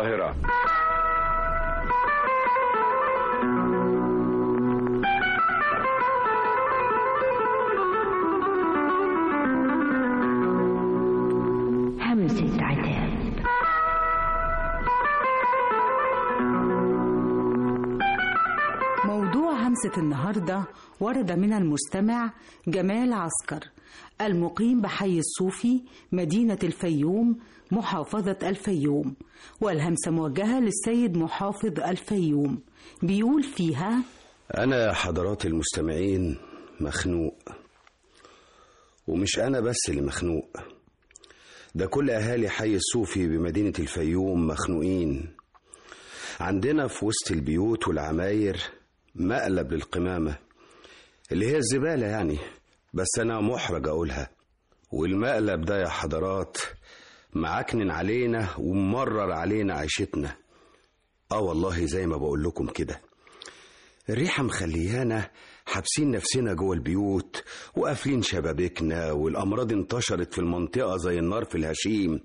القاهرة همسة عتاب موضوع همسة النهاردة ورد من المستمع جمال عسكر المقيم بحي الصوفي مدينة الفيوم محافظة الفيوم والهمسة موجهة للسيد محافظ الفيوم بيقول فيها أنا يا حضرات المستمعين مخنوق ومش أنا بس اللي مخنوق ده كل أهالي حي الصوفي بمدينة الفيوم مخنوقين عندنا في وسط البيوت والعماير مقلب للقمامة اللي هي الزبالة يعني بس أنا محرج أقولها والمقلب ده يا حضرات معكنن علينا وممرر علينا عيشتنا اه والله زي ما بقول لكم كده الريحة مخليانا حابسين نفسنا جوه البيوت وقافلين شبابيكنا والأمراض انتشرت في المنطقة زي النار في الهشيم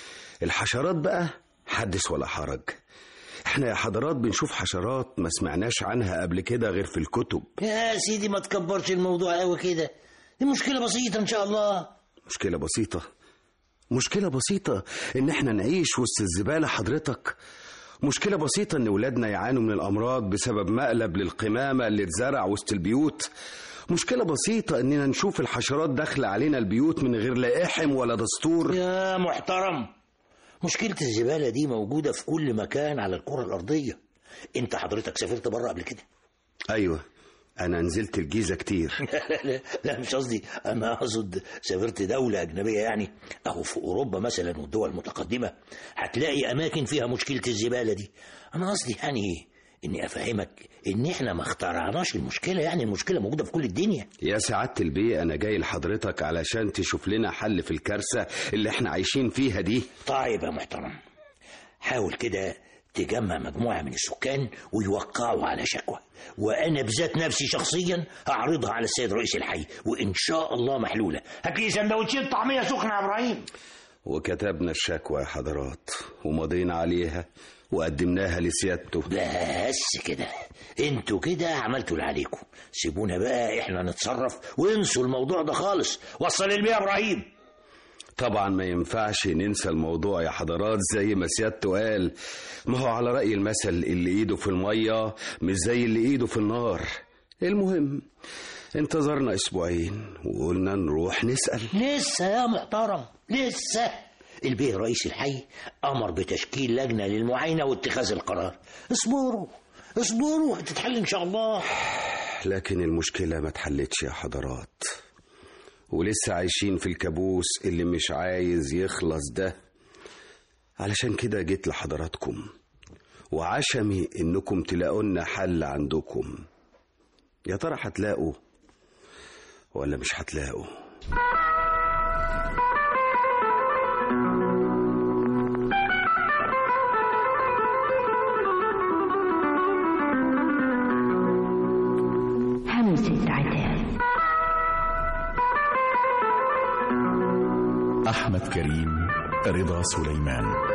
الحشرات بقى حدث ولا حرج احنا يا حضرات بنشوف حشرات ما سمعناش عنها قبل كده غير في الكتب يا سيدي ما تكبرش الموضوع قوي كده دي مشكلة بسيطة إن شاء الله مشكلة بسيطة مشكلة بسيطة إن إحنا نعيش وسط الزبالة حضرتك مشكلة بسيطة إن ولادنا يعانوا من الأمراض بسبب مقلب للقمامة اللي اتزرع وسط البيوت مشكلة بسيطة إننا نشوف الحشرات داخلة علينا البيوت من غير لائحم ولا دستور يا محترم مشكلة الزبالة دي موجودة في كل مكان على الكرة الأرضية أنت حضرتك سافرت بره قبل كده أيوة أنا نزلت الجيزة كتير لا, لا, لا مش قصدي أنا أقصد سافرت دولة أجنبية يعني أو في أوروبا مثلا والدول المتقدمة هتلاقي أماكن فيها مشكلة الزبالة دي أنا قصدي يعني إني أفهمك إن إحنا ما اخترعناش المشكلة يعني المشكلة موجودة في كل الدنيا يا سعادة البيه أنا جاي لحضرتك علشان تشوف لنا حل في الكارثة اللي إحنا عايشين فيها دي طيب يا محترم حاول كده تجمع مجموعة من السكان ويوقعوا على شكوى وأنا بذات نفسي شخصيا هعرضها على السيد رئيس الحي وإن شاء الله محلولة هات لي سندوتشين طعمية سخنة يا إبراهيم وكتبنا الشكوى يا حضرات ومضينا عليها وقدمناها لسيادته بس كده انتوا كده عملتوا اللي عليكم سيبونا بقى احنا نتصرف وانسوا الموضوع ده خالص وصل البيع يا ابراهيم طبعا ما ينفعش ننسى الموضوع يا حضرات زي ما سيادته قال ما هو على رأي المثل اللي ايده في المية مش زي اللي ايده في النار المهم انتظرنا اسبوعين وقلنا نروح نسأل لسه يا محترم لسه البيه رئيس الحي امر بتشكيل لجنه للمعاينه واتخاذ القرار اصبروا اصبروا هتتحل ان شاء الله لكن المشكلة ما اتحلتش يا حضرات ولسه عايشين في الكابوس اللي مش عايز يخلص ده علشان كده جيت لحضراتكم وعشمي انكم تلاقوا لنا حل عندكم يا ترى هتلاقوا ولا مش هتلاقوا همسة عتاب أحمد كريم رضا سليمان